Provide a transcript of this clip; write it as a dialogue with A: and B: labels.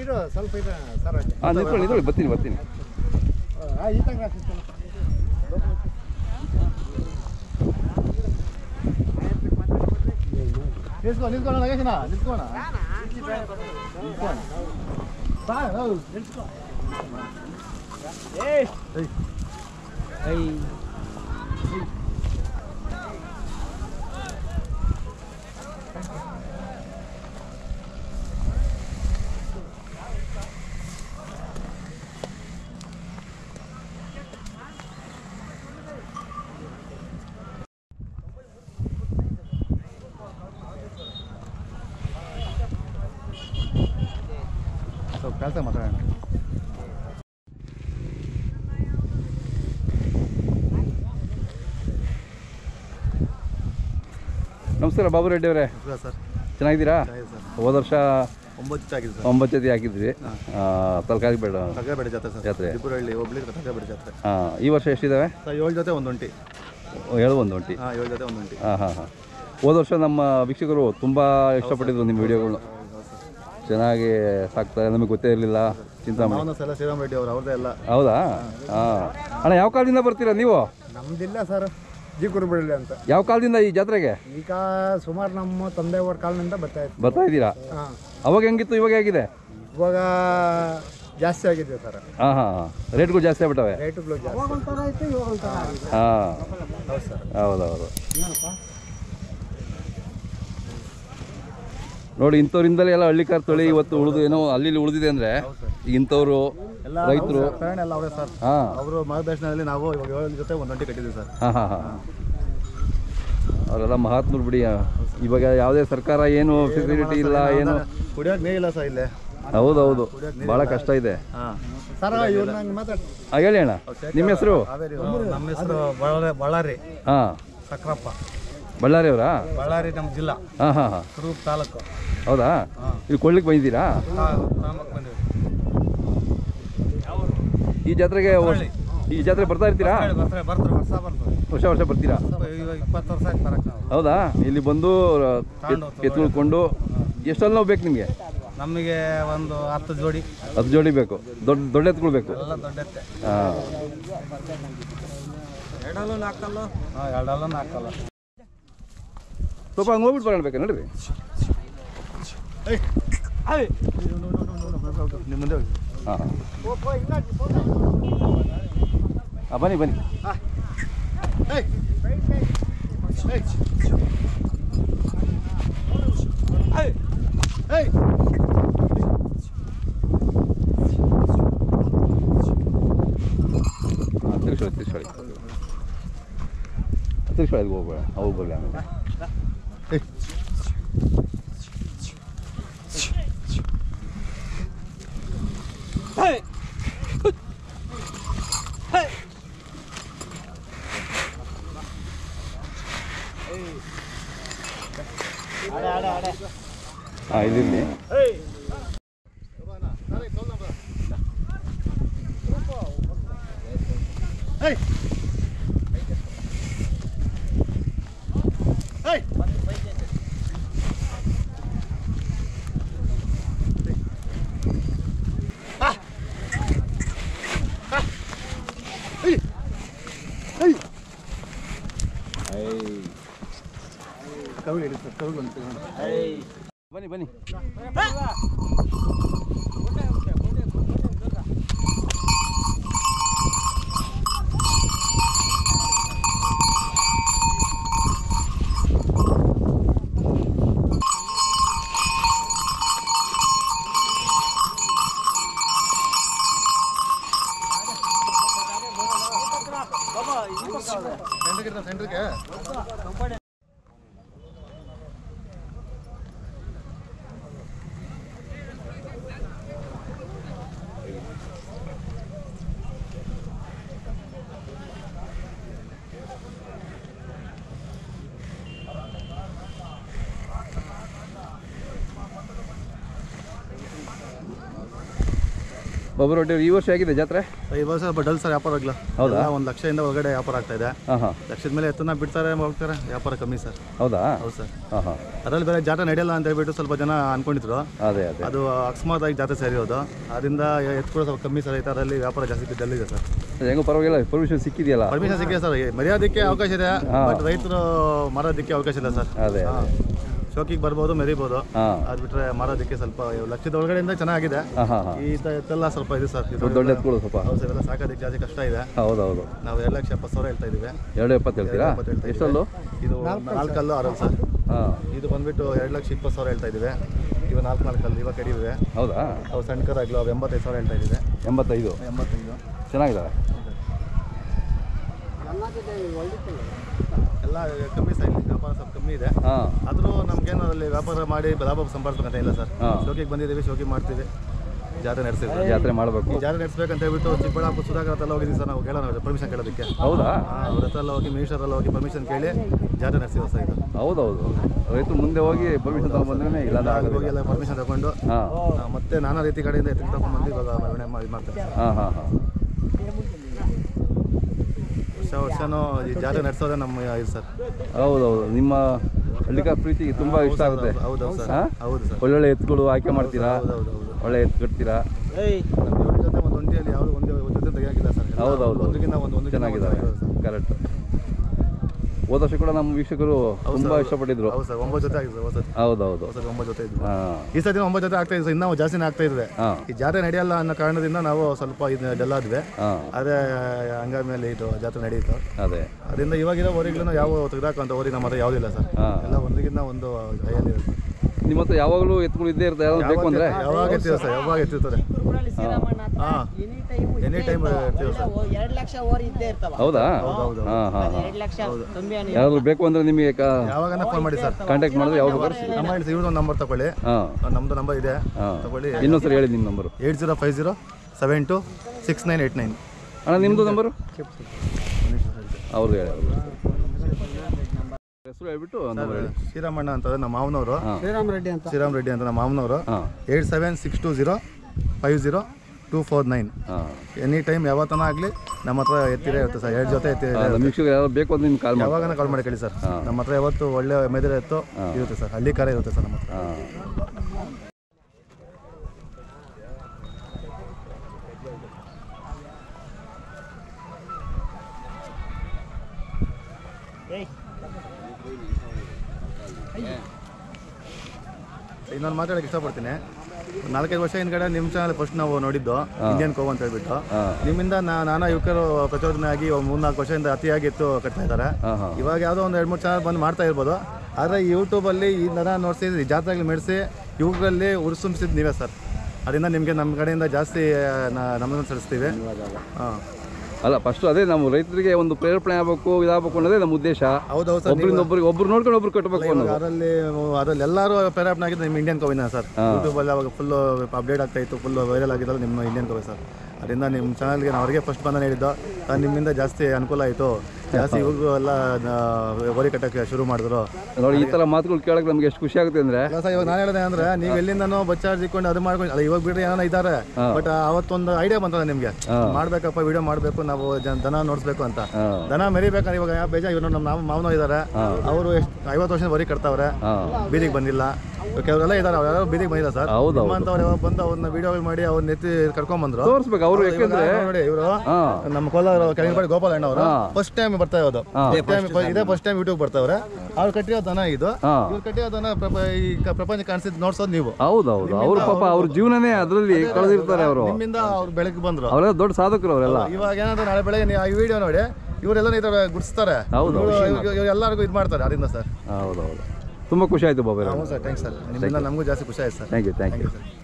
A: ಇರು ಸ್ವಲ್ಪ ಇರ ಸರ್
B: ಹಾಂ ನಿಂತ್ಕೊಳ್ಳಿ ನಿಂತ್ಕೊಳ್ಳಿ ಬರ್ತೀನಿ ಬರ್ತೀನಿ
A: ಈ ತಂಗ ನಿಲ್ಸ್ಕೊ ನಿಲ್ಸ್ಕೊಣ ನಗೇಶನ ನಿಲ್ಸ್ಕೋಣ ನಿಲ್ಸ್ಕೋಣ ಬಾ ಹೌದು ನಿಲ್ಸ್ಕೊ ಸ್ವಲ್ಪ ಕೆಲಸ ಮಾತಾಡೋಣ
B: ನಮಸ್ಕಾರ ಬಾಬು ರೆಡ್ಡಿ ಅವರೇ
A: ಸರ್
B: ಚೆನ್ನಾಗಿದ್ದೀರಾ
A: ಸರ್
B: ಹೋದ ವರ್ಷ
A: ಒಂಬತ್ತು ಆಗಿದೆ ಸರ್
B: ಒಂಬತ್ತು ಜೊತೆ ಹಾಕಿದ್ವಿ ತರಕಾರಿ ಬೇಡ
A: ತಗಬೇಡ ಜಾತ್ರೆ ಸರ್
B: ಜಾತ್ರೆ.
A: ತ್ರಿಪುರಹಳ್ಳಿ ಹೋಗ್ಲಿ ತಗಬೇಡ ಜಾತ್ರೆ
B: ಹಾಂ ಈ ವರ್ಷ ಎಷ್ಟಿದ್ದಾವೆ
A: ಸರ್ ಏಳು ಜೊತೆ ಒಂದು ಒಂಟಿ
B: ಹೇಳು ಒಂದು ಒಂಟಿ
A: ಹಾಂ ಏಳು ಜೊತೆ ಒಂದು ಒಂಟಿ
B: ಹಾಂ ಹಾಂ ಹಾಂ ಹೋದ ವರ್ಷ ನಮ್ಮ ವೀಕ್ಷಕರು ತುಂಬ ಇಷ್ಟಪಟ್ಟಿದ್ರು ನಿಮ್ಮ ವಿಡಿಯೋಗಳು ಚೆನ್ನಾಗಿ ಸಾಕ್ತಾರೆ ನಮಗೆ ಗೊತ್ತೇ ಇರಲಿಲ್ಲ ಚಿಂತಾಮಣಿ
A: ಮಾವನ ಸಲ ಶ್ರೀರಾಮ್ ರೆಡ್ಡಿ ಅವರು ಅವ್ರದ್ದೇ ಎಲ್ಲ
B: ಹೌದಾ ಹಾಂ ಅಣ್ಣ ಯಾವ ಕಾಲದಿಂದ ಬರ್ತೀರಾ ನೀವು
A: ನಮ್ದಿಲ್ಲ ಸರ್ ಜಿ ಕುರುಬಳ್ಳಿ ಅಂತ
B: ಯಾವ ಕಾಲದಿಂದ ಈ ಜಾತ್ರೆಗೆ
A: ಈಗ ಸುಮಾರು ನಮ್ಮ ತಂದೆಯವರ ಕಾಲದಿಂದ ಬರ್ತಾ ಇತ್ತು
B: ಬರ್ತಾ ಇದ್ದೀರಾ
A: ಹಾಂ
B: ಅವಾಗ ಹೆಂಗಿತ್ತು ಇವಾಗ ಹೇಗಿದೆ
A: ಇವಾಗ ಜಾಸ್ತಿ ಆಗಿದೆ ಸರ್
B: ಹಾಂ ಹಾಂ ಹಾಂ ರೇಟ್ಗಳು ಜಾಸ್ತಿ ಆಗ್ಬಿಟ್ಟವೆ
A: ರೇಟುಗಳು ಜಾಸ್ತಿ
B: ಹಾಂ
A: ಹೌದು ಸರ್
B: ಹೌದೌದು ನೋಡಿ ಇಂಥವ್ರಿಂದಲೇ ಎಲ್ಲ ಹಳ್ಳಿಕಾರ್ ತಳಿ ಇವತ್ತು ಉಳಿದು ಏನೋ ಅಲ್ಲಿ ಇಲ್ಲಿ ಉಳಿದಿದೆ ಅಂದರೆ ಇಂಥವ್ರು
A: ಎಲ್ಲ
B: ರೈತರು
A: ಪ್ರಯಾಣ ಎಲ್ಲ ಅವರೇ ಸರ್
B: ಹಾಂ
A: ಅವರು ಮಾರ್ಗದರ್ಶನದಲ್ಲಿ ನಾವು ಇವಾಗ ಏಳು ಜೊತೆ ಒಂದು ಒಂಟಿ ಕಟ್ಟಿದ್ದೀವಿ ಸರ್
B: ಹಾಂ ಹಾಂ ಹಾಂ ಅವರೆಲ್ಲ ಮಹಾತ್ಮರು ಬಿಡಿ ಇವಾಗ ಯಾವುದೇ ಸರ್ಕಾರ ಏನು ಫೆಸಿಲಿಟಿ ಇಲ್ಲ ಏನು
A: ಕುಡಿಯೋಕೆ ನೀರಿಲ್ಲ ಸರ್ ಇಲ್ಲೇ
B: ಹೌದೌದು ಭಾಳ ಕಷ್ಟ ಇದೆ
A: ಹಾಂ ಸರ್ ಇವ್ರು ನಂಗೆ ಮಾತಾಡಿ
B: ಹಾಂ ಹೇಳಿ ಅಣ್ಣ ನಿಮ್ಮ ಹೆಸರು
A: ನಮ್ಮ ಹೆಸರು ಬಳ್ಳಾರಿ ಬಳ್ಳಾರಿ
B: ಹಾಂ
A: ಸಕ್ರಪ್ಪ
B: ಬಳ್ಳಾರಿ ಅವರಾ
A: ಬಳ್ಳಾರಿ ನಮ್ಮ ಜಿಲ್ಲಾ
B: ಹಾಂ ಹಾಂ ಹಾಂ
A: ಕುರುಬ್ ತಾಲೂಕು
B: ಹೌದಾ ಇಲ್ಲಿ ಕೊಳ್ಳಿಕ್ಕೆ ಬಂದಿದ್ದೀರಾ
A: ಗ್ರಾಮಕ್ಕೆ ಬಂದಿವಿ
B: ಈ ಜಾತ್ರೆಗೆ ವರ್ಷ- ಈ ಜಾತ್ರೆ ಬರ್ತಾ ಇರ್ತೀರಾ
A: ಬರ್ತಾರೆ ಬರ್ತಾರೆ ವರ್ಷ ಬರ್ತಾರೆ
B: ವರ್ಷ ವರ್ಷ ಬರ್ತೀರಾ
A: ಇವಾಗ ಇಪ್ಪತ್ತು ವರ್ಷ ಆಯ್ತು ಬರಕ್ಕೆ ನಾವು
B: ಹೌದಾ ಇಲ್ಲಿ ಬಂದು ಎತ್ಕೊಳ್ಕೊಂಡು ಎಷ್ಟಲ್ಲಿ ನಾವು ಬೇಕು ನಿಮಗೆ
A: ನಮಗೆ ಒಂದು ಹತ್ತು ಜೋಡಿ
B: ಹತ್ತು ಜೋಡಿ ಬೇಕು ದೊಡ್ಡ ದೊಡ್ಡ ಎತ್ಕೊಳ್ ಬೇಕು
A: ಎಲ್ಲ ದೊಡ್ಡತ್ತೆ
B: ಹಾಂ
A: ಎರಡಲ್ಲೂ ನಾಲ್ಕಲ್ಲು ಹಾಂ ಎರಡಲ್ಲೂ ನಾಲ್ಕಲ್ಲ
B: ಸ್ವಲ್ಪ ಹಂಗೆ ಹೋಗ್ಬಿಟ್ಟು ಬರೋಣ ಬೇಕಾ ನೋಡ್ರಿ
A: ನಿಮ್ಮ ಮುಂದೆ ಹೋಗಿ
B: ಹಾಂ ಹಾಂ ಬನ್ನಿ ಬನ್ನಿ ಹಾಂ ತಿರ್ಸ್ಕೊಳ್ಳಿ ತಿರ್ಸ್ಕೊಳ್ಳಿ ತಿರ್ಸ್ಕೊಳ್ಳಿ ಅದಕ್ಕೆ ಹೋಗ್ಬೇಡ ಅವು ಬರಲಿ ಆಮೇಲೆ ಹಾಂ ಇದಿರಲಿ
A: ಕವಿಳು ಹಿಡಿ ಸರ್ ಕವಿಳು ಒಂದು ತಗೊಂಡು
B: ಬನ್ನಿ ಬನ್ನಿ
A: ಸೆಂಟ್ರಿಗೆ ಸೆಂಟ್ರಿಗೆ
B: ಬೊಬ್ಬರೊಟ್ಟಿ ಈ ವರ್ಷ ಹೇಗಿದೆ ಜಾತ್ರೆ
A: ಈ ವರ್ಷ ಸ್ವಲ್ಪ ಡಲ್ ಸರ್ ವ್ಯಾಪಾರ ಆಗಲ್ಲ
B: ಹೌದಾ?
A: ಒಂದು ಲಕ್ಷದಿಂದ ಒಳಗಡೆ ವ್ಯಾಪಾರ ಆಗ್ತಾ ಇದೆ
B: ಹಾಂ ಹಾಂ
A: ಲಕ್ಷದ ಮೇಲೆ ಎತ್ತನ್ನ ಬಿಡ್ತಾರೆ ಹೋಗ್ತಾರೆ ವ್ಯಾಪಾರ ಕಮ್ಮಿ ಸರ್
B: ಹೌದಾ
A: ಹೌದು ಸರ್
B: ಹಾಂ ಹಾಂ
A: ಅದರಲ್ಲಿ ಬೇರೆ ಜಾತ್ರೆ ನಡೆಯಲ್ಲ ಅಂತ ಹೇಳ್ಬಿಟ್ಟು ಸ್ವಲ್ಪ ಜನ ಅನ್ಕೊಂಡಿದ್ರು
B: ಅದೇ ಅದೇ
A: ಅದು ಅಕಸ್ಮಾತ್ ಆಗಿ ಜಾತ್ರೆ ಸೇರಿರೋದು ಅದರಿಂದ ಎತ್ತು ಕೂಡ ಸ್ವಲ್ಪ ಕಮ್ಮಿ ಸರ್ ಐತೆ ಅದರಲ್ಲಿ ವ್ಯಾಪಾರ ಜಾಸ್ತಿ ಡಲ್ ಇದೆ ಸರ್
B: ಹೆಂಗೋ ಪರವಾಗಿಲ್ಲ ಪರ್ಮಿಷನ್ ಸಿಕ್ಕಿದೆಯಲ್ಲ
A: ಪರ್ಮಿಷನ್ ಸಿಕ್ಕಿದೆ ಸರ್ ಮರ್ಯಾದಕ್ಕೆ ಅವಕಾಶ ಇದೆ ಬಟ್ ರೈತರು ಮಾರೋದಕ್ಕೆ ಅವಕಾಶ ಇಲ್ಲ ಸರ್
B: ಅದೇ ಅದೇ
A: ಶೋಕಿಗೆ ಬರ್ಬೋದು ಮೆರಿಬೋದು
B: ಹಾಂ
A: ಅದು ಬಿಟ್ರೆ ಮಾರೋದಕ್ಕೆ ಸ್ವಲ್ಪ ಲಕ್ಷದ ಒಳಗಡೆಯಿಂದ ಚೆನ್ನಾಗಿದೆ
B: ಹಾಂ ಹಾಂ ಹಾಂ
A: ಈ ತ- ಎತ್ತೆಲ್ಲ ಸ್ವಲ್ಪ ಇದೆ ಸರ್ ಇದು
B: ದೊಡ್ಡ ದೊಡ್ಡ ಎತ್ಕೊಳ್ಳು ಸ್ವಲ್ಪ
A: ಹೌದು ಸರ್ ಇವೆಲ್ಲ ಸಾಕೋದಕ್ಕೆ ಜಾಸ್ತಿ ಕಷ್ಟ ಇದೆ
B: ಹೌದು ಹೌದು
A: ನಾವು ಎರಡು ಲಕ್ಷ ಎಪ್ಪತ್ತು ಸಾವಿರ ಹೇಳ್ತಾ ಇದ್ದೀವಿ
B: ಎರಡು ಎಪ್ಪತ್ತು ಹೇಳ್ತೀರಾ
A: ಎಪ್ಪತ್ತು ಹೇಳ್ತಾ
B: ಎಷ್ಟಲ್ಲು
A: ಇದು ನಾಲ್ಕಲ್ಲು ಆರಲ್ಲ ಸರ್
B: ಹಾಂ
A: ಇದು ಬಂದ್ಬಿಟ್ಟು ಎರಡು ಲಕ್ಷ ಇಪ್ಪತ್ತು ಸಾವಿರ ಹೇಳ್ತಾ ಇದ್ದೀವಿ ಇವು ನಾಲ್ಕು ನಾಲ್ಕಲ್ಲು ಇವಾಗ ಕಡಿವೆ
B: ಹೌದಾ
A: ಅವು ಸಣ್ಣ ಕರಾಗ್ಲು ಅವು ಎಂಬತ್ತೈದು ಸಾವಿರ ಹೇಳ್ತಾ ಇದ್ದೀವಿ
B: ಎಂಬತ್ತೈದು
A: ಎಂಬತ್ತೈದು
B: ಚೆನ್ನಾಗಿದ್ದಾವೆ
A: ಎಲ್ಲ ಕಮ್ಮಿ ಸರ್ ಇಲ್ಲಿ ವ್ಯಾಪಾರ ಸ್ವಲ್ಪ ಕಮ್ಮಿ ಇದೆ
B: ಹಾಂ
A: ಆದರೂ ನಮ್ಗೇನು ಅಲ್ಲಿ ವ್ಯಾಪಾರ ಮಾಡಿ ಲಾಭ ಸಂಪಾದಿಸ್ಬೇಕಂತ ಇಲ್ಲ ಸರ್
B: ಹಾ.
A: ಶೋಕಿಗೆ ಬಂದಿದ್ದೀವಿ ಶೋಕಿ ಮಾಡ್ತೀವಿ ಜಾತ್ರೆ ನಡೆಸಿದ್ವಿ
B: ಜಾತ್ರೆ ಮಾಡಬೇಕು
A: ಈ ಜಾತ್ರೆ ನಡೆಸ್ಬೇಕಂತ ಹೇಳ್ಬಿಟ್ಟು ಚಿಕ್ಕಬಳ್ಳಾಪುರ ಸುಧಾಕರ್ ಹತ್ರ ಎಲ್ಲ ಹೋಗಿದ್ದೀವಿ ಸರ್ ನಾವು ಕೇಳೋಣ ಪರ್ಮಿಷನ್ ಕೇಳೋದಕ್ಕೆ
B: ಹೌದಾ
A: ಅವ್ರ ಹತ್ರ ಎಲ್ಲ ಹೋಗಿ ಮಿನಿಸ್ಟರ್ ಎಲ್ಲ ಹೋಗಿ ಪರ್ಮಿಷನ್ ಕೇಳಿ ಜಾತ್ರೆ ನಡೆಸಿದ್ವಿ ಸರ್ ಇದು
B: ಹೌದೌದು ರೈತರು ಮುಂದೆ ಹೋಗಿ ಪರ್ಮಿಷನ್ ತಗೊಂಡ್ಬಂದ್ರೆ ಇಲ್ಲ ಅಂದ್ರೆ
A: ಅಲ್ಲಿ
B: ಆಗೋದಿಲ್ಲ
A: ಹೋಗಿ ಎಲ್ಲ ಪರ್ಮಿಷನ್ ತಗೊಂಡು
B: ಹಾಂ
A: ಆ, ಮತ್ತೆ ನಾನಾ ರೀತಿ ಕಡೆಯಿಂದ ಎತ್ತಿಗೆ ತಗೊಂಡ್ಬಂದು ಇವಾಗ ಮೆರವಣಿಗೆ ಮಾಡಿ ಮಾಡ್ತಾರೆ ಸರ್.
B: ಹಾಂ ಹಾಂ ಹಾಂ
A: ವರ್ಷ ವರ್ಷನೂ ಈ ಜಾತ್ರೆ ನಡೆಸೋದೇ ನಮ್ಮ ಇದು ಸರ್
B: ಹೌದೌದು ನಿಮ್ಮ ಹಳ್ಳಿಕ ಪ್ರೀತಿಗೆ ತುಂಬ ಇಷ್ಟ ಆಗುತ್ತೆ
A: ಹೌದು ಹೌದು ಸರ್
B: ಹಾಂ
A: ಹೌದು ಸರ್
B: ಒಳ್ಳೊಳ್ಳೆ ಎತ್ತುಗಳು ಆಯ್ಕೆ ಮಾಡ್ತೀರಾ
A: ಹೌದು ಹೌದು ಹೌದು
B: ಒಳ್ಳೆ ಎತ್ತು ಕಟ್ತೀರಾ
A: ನಮ್ಮ ಏಳು ಜೊತೆ ಒಂದು ಒಂಟಿಯಲ್ಲಿ ಯಾವುದು ಒಂದೇ ಒಂದು ಜೊತೆ ತೆಗಿಯಾಕಿಲ್ಲ ಸರ್ ಎಲ್ಲ
B: ಹೌದೌದು
A: ಒಂದಕ್ಕಿಂತ ಒಂದು ಒಂದು
B: ಚೆನ್ನಾಗಿದ್ದಾವೆ ಕರೆಕ್ಟ್ ಹೋದ ವರ್ಷ ಕೂಡ ನಮ್ಮ ವೀಕ್ಷಕರು ತುಂಬ ಇಷ್ಟಪಟ್ಟಿದ್ರು
A: ಹೌದು ಸರ್ ಒಂಬತ್ತು ಜೊತೆ ಆಗಿದೆ ಸರ್ ಹೊಸತಿ
B: ಹೌದೌದು
A: ಹೊಸತಿ ಒಂಬತ್ತು ಜೊತೆ ಇದ್ವು
B: ಹಾಂ
A: ಈ ಸತಿ ಒಂಬತ್ತು ಜೊತೆ ಆಗ್ತಾ ಇದೆ ಸರ್ ಇನ್ನೂ ಜಾಸ್ತಿನೇ ಆಗ್ತಾ ಇದೆ
B: ಹಾಂ
A: ಈ ಜಾತ್ರೆ ನಡೆಯಲ್ಲ ಅನ್ನೋ ಕಾರಣದಿಂದ ನಾವು ಸ್ವಲ್ಪ ಇದು ಡೆಲ್ ಆದ್ವಿ
B: ಹಾಂ
A: ಅದೇ ಹಂಗ ಮೇಲೆ ಇದು ಜಾತ್ರೆ ನಡೆಯಿತು
B: ಅದೇ
A: ಅದರಿಂದ ಇವಾಗಿರೋ ಓರಿಗಳನ್ನು ಯಾವ ತೆಗೆದಾಕಂತ ಓರಿ ನಮ್ಮ ಹತ್ರ ಯಾವುದಿಲ್ಲ ಸರ್
B: ಹಾಂ
A: ಎಲ್ಲ ಒಂದಕ್ಕಿಂತ ಒಂದು ಕೈಯಲ್ಲಿ ಇರುತ್ತೆ
B: ನಿಮ್ಮ ಹತ್ರ ಯಾವಾಗಲೂ ಎತ್ತುಗಳು ಇದ್ದೇ ಇರುತ್ತೆ ಯಾರಾದ್ರು ಬೇಕು ಅಂದರೆ
A: ಯಾವಾಗ ಎತ್ತಿದೆ ಸರ್ ಯಾವಾಗ ಎತ್ತಿರ್ತದೆ ಹಾಂ ಎನಿ ಟೈಮ್ ಇರ್ತೀವಿ ಸರ್
C: ಎರಡ್ ಲಕ್ಷ ಓರ್ ಇದ್ದೇ ಇರ್ತಾವ
B: ಹೌದಾ
A: ಹೌದು
B: ಹಾಂ ಹಾಂ ಹಾಂ
C: ಎರಡ್ ಲಕ್ಷ ಕಮ್ಮಿ ಏನಿಲ್ಲ.
B: ಯಾರಾದ್ರು ಬೇಕು ಅಂದರೆ ನಿಮಗೆ
A: ಯಾವಾಗನ ಫೋನ್ ಮಾಡಿ ಸರ್
B: ಕಾಂಟ್ಯಾಕ್ಟ್ ಮಾಡಿದ್ರೆ ಯಾವಾಗ ಬರ್ಸಿ
A: ನಮ್ಮ ಹೇಳಿ ಇವ್ರದ್ದು ನಂಬರ್ ತಗೊಳ್ಳಿ
B: ಹಾಂ
A: ನಮ್ಮದು ನಂಬರ್ ಇದೆ
B: ಹಾಂ
A: ತಗೊಳ್ಳಿ
B: ಇನ್ನೊಂದ್ಸರಿ ಹೇಳಿ ನಿಮ್ಮ number
A: eight zero five zero seven two six nine eight nine
B: ಅಣ್ಣ ನಿಮ್ಮದು ನಂಬರು ಅವ್ರಿಗೆ ಹೇಳಿ ಅವ್ರಿಗೆ ಹೆಸರು ಹೇಳ್ಬಿಟ್ಟು ನಂಬರ್ ಹೇಳಿ
A: ಶ್ರೀರಾಮಣ್ಣ ಅಂತಂದ್ರೆ ನಮ್ಮ ಮಾವನವರು
B: ಹಾಂ
C: ಶ್ರೀರಾಮ್ ರೆಡ್ಡಿ ಅಂತ
A: ಶ್ರೀರಾಮ್ ರೆಡ್ಡಿ ಅಂತ ನಮ್ಮ ಮಾವನವರು
B: ಹಾಂ
A: eight seven six two zero five zero two four nine
B: ಹಾಂ
A: ಎನಿ ಟೈಮ್ ಯಾವತ್ತನ ಆಗಲಿ ನಮ್ಮ ಹತ್ರ ಎತ್ತಿರೇ ಇರುತ್ತೆ ಸರ್ ಎರಡು ಜೊತೆ ಎತ್ತಿ
B: ನಮ್ಮ ವೀಕ್ಷಕರು ಯಾರು ಬೇಕು ಅಂದ್ರೆ ನಿಮ್ಗೆ ಕಾಲ್ ಮಾಡಿ
A: ಯಾವಾಗನ ಕಾಲ್ ಮಾಡಿ ಕೇಳಿ ಸರ್ ನಮ್ಮ ಹತ್ರ ಯಾವತ್ತು ಒಳ್ಳೆ ಮೆದರ್ ಎತ್ತು ಇರುತ್ತೆ ಸರ್ ಹಳ್ಳಿ ಕಾರ ಇರುತ್ತೆ ಸರ್ ನಮ್ಮ ಹತ್ರ
B: ಹಾಂ
A: ಇನ್ನೊಂದು ಮಾತಾಡಕ್ಕೆ ಇಷ್ಟಪಡ್ತೀನಿ ಒಂದ್ ನಾಲ್ಕೈದು ವರ್ಷ ಹಿಂದ್ಗಡೆ ನಿಮ್ಮ ಚಾನಲ್ ಫಸ್ಟ್ ನಾವು ನೋಡಿದ್ದು ಇಂಡಿಯನ್ ಕೋವ್ ಅಂತ ಹೇಳ್ಬಿಟ್ಟು
B: ಹಾಂ
A: ನಿಮ್ಮಿಂದ ನಾ- ನಾನಾ ಯುವಕರು ಪ್ರಚೋದನೆ ಆಗಿ ಒಂದು ಮೂರ್ನಾಲ್ಕು ವರ್ಷದಿಂದ ಅತಿಯಾಗಿ ಎತ್ತು ಕಟ್ತಾ ಇದ್ದಾರೆ
B: ಹಾಂ ಹಾಂ
A: ಇವಾಗ ಯಾವುದೋ ಒಂದು ಎರಡು ಮೂರು ಚಾನಲ್ ಬಂದು ಮಾಡ್ತಾ ಇರ್ಬೋದು ಆದರೆ ಯೂಟ್ಯೂಬಲ್ಲಿ ಈ ದನ ನೋಡಿಸಿ ಜಾತ್ರೆಗಳು ಮೆಡಿಸಿ ಯುವಕರಲ್ಲಿ ಉರುಸುಂಬಿಸಿದ್ದು ನೀವೇ ಸರ್ ಅದರಿಂದ ನಿಮಗೆ ನಮ್ಮ ಕಡೆಯಿಂದ ಜಾಸ್ತಿ ನಮ್ಮನ್ನು ಸಲ್ಲಿಸ್ತೀವಿ ಹಾಂ
B: ಅಲ್ಲ ಫಸ್ಟ್ ಅದೇ ನಾವು ರೈತರಿಗೆ ಒಂದು ಪ್ರೇರೇಪಣೆ ಆಗಬೇಕು ಇದಾಗಬೇಕು ಅನ್ನೋದೇ ನಮ್ಮ ಉದ್ದೇಶ
A: ಹೌದೌದು ಸರ್
B: ಒಬ್ಬರಿಂದ ಒಬ್ರಿಗೆ ಒಬ್ರು ನೋಡ್ಕೊಂಡು ಒಬ್ರು ಕಟ್ಟಬೇಕು ಅನ್ನೋದು
A: ಅದರಲ್ಲಿ ಅದರಲ್ಲಿ ಎಲ್ಲರೂ ಪ್ರೇರೇಪಣೆ ಆಗಿದ್ದು ನಿಮ್ಮ ಇಂಡಿಯನ್ ಕೋವಿನ ಸರ್ ಯೂಟ್ಯೂಬಲ್ಲಿ ಅವಾಗ ಫುಲ್ ಅಪ್ಡೇಟ್ ಆಗ್ತಾ ಇತ್ತು ಫುಲ್ ವೈರಲ್ ಆಗಿದ್ದಲ್ಲ ನಿಮ್ಮ ಇಂಡಿಯನ್ ಕೋವಿ ಸರ್ ಅದರಿಂದ ನಿಮ್ಮ ಚಾನಲ್ಗೆ ನಾವು ಅವರಿಗೆ ಫಸ್ಟ್ ಬಂದ ಹೇಳಿದ್ದು ಆ, ನಿಮ್ಮಿಂದ ಜಾಸ್ತಿ ಅನುಕೂಲ ಆಯಿತು ಜಾಸ್ತಿ ಇವ್ರಿಗೂ ಎಲ್ಲ ಓರಿ ಕಟ್ಟಕ್ಕೆ ಶುರು ಮಾಡಿದ್ರು
B: ನೋಡಿ ಈ ಥರ ಮಾತುಗಳು ಕೇಳಕ್ಕೆ ನಮ್ಗೆ ಎಷ್ಟು ಖುಷಿ ಆಗುತ್ತೆ ಅಂದರೆ
A: ಅಲ್ಲ ಸರ್ ಇವಾಗ ನಾನು ಹೇಳಿದೆ ಅಂದ್ರೆ ನೀವು ಎಲ್ಲಿಂದನೋ ಬಚ್ಚಾರ್ಜ್ ಇಟ್ಕೊಂಡು ಅದು ಮಾಡ್ಕೊಂಡು ಅಲ್ಲ ಇವಾಗ ಬಿಡ್ರಿ ಏನೋ ಇದ್ದಾರೆ ಬಟ್ ಅವತ್ತೊಂದು ಐಡಿಯಾ ಬಂತದ ನಿಮಗೆ ಮಾಡ್ಬೇಕಪ್ಪ ವಿಡಿಯೋ ಮಾಡಬೇಕು ನಾವು ಜನ ದನ ನೋಡಿಸ್ಬೇಕು ಅಂತ
B: ಹಾಂ
A: ದನ ಮೆರಿಬೇಕಂದ್ರೆ ಇವಾಗ ಬೇಜ ಇವ್ರು ನಮ್ಮ ಮಾವ ಮಾವನೋ ಇದ್ದಾರೆ ಅವರು ಎಷ್ಟು ಐವತ್ತು ವರ್ಷದ ವರಿ ಕಟ್ತಾವ್ರೆ
B: ಹಾಂ
A: ಬೀದಿಗೆ ಬಂದಿಲ್ಲ ಕೆಲವರೆಲ್ಲ ಇದ್ದಾರೆ ಅವ್ರು ಬೀದಿಗೆ ಬಂದಿಲ್ಲ ಸರ್
B: ಹೌದು, ಹೌದು.
A: ನಿಮ್ಮಂಥವ್ರು ಯಾವಾಗ ಬಂದು ಅವ್ರನ್ನ ವಿಡಿಯೋಗಳು ಮಾಡಿ ಅವ್ರನ್ನ ಎತ್ತಿ ಕರ್ಕೊಂಡ್ ಬಂದ್ರು
B: ತೋರಿಸ್ಬೇಕು ಅವರು ಯಾಕೆಂದ್ರೆ
A: ನೋಡಿ ಇವರು
B: ಹಾಂ
A: ನಮ್ಮ ಕೋಲಾರ ಕೆಳಗಡೆ ಗೋಪಾಲ ಅಣ್ಣ ಅವರು
B: ಹಾ.
A: ಫಸ್ಟ್ ಟೈಮ್ ಬರ್ತಾ ಇರೋದು First time- ಇದೇ ಫಸ್ಟ್ ಟೈಮ್ ಯೂಟ್ಯೂಬ್ ಬರ್ತಾವ್ರೆ ಅವ್ರು ಕಟ್ಟಿರೋ ದನ ಇದು
B: ಹಾಂ
A: ಇವ್ರು ಕಟ್ಟಿರೋ ದನ ಪ್ರಪ- ಈ ಕ- ಪ್ರಪಂಚ ಕಾಣಿಸಿದ್ ನೋಡ್ಸೋದು ನೀವು
B: ಹೌದೌದು ಅವ್ರ ಪಾಪ ಅವ್ರ ಜೀವನನೇ ಅದರಲ್ಲಿ ಕಳೆದಿರ್ತಾರೆ ಅವರು
A: ನಿಮ್ಮಿಂದ ಅವ್ರು ಬೆಳಗ್ಗೆ ಬಂದ್ರು
B: ಅವರೆಲ್ಲ ದೊಡ್ಡ ಸಾಧಕರು ಅವರೆಲ್ಲ
A: ಇವಾಗ ಏನಾದ್ರು ನಾಳೆ ಬೆಳಗ್ಗೆ ನೀವು ಈ ವಿಡಿಯೋ ನೋಡಿ ಇವರೆಲ್ಲ ಈ ತರ ಗುಡಿಸ್ತಾರೆ
B: ಹೌದು.
A: ಎಲ್ಲರಿಗೂ ಇದು ಮಾಡ್ತಾರೆ ಅದರಿಂದ ಸರ್
B: ಹೌದೌದು ತುಂಬ ಖುಷಿ ಆಯಿತು ಬಾಬಾ
A: ಹ್ಞೂ ಸರ್ ಥ್ಯಾಂಕ್ಸ್ ಸರ್ ನಿಮ್ಮಿಂದ ನಮಗೂ ಜಾಸ್ತಿ ಖುಷಿ ಆಯ್ತು sir
B: thank you thank
A: thank
B: you
A: you sir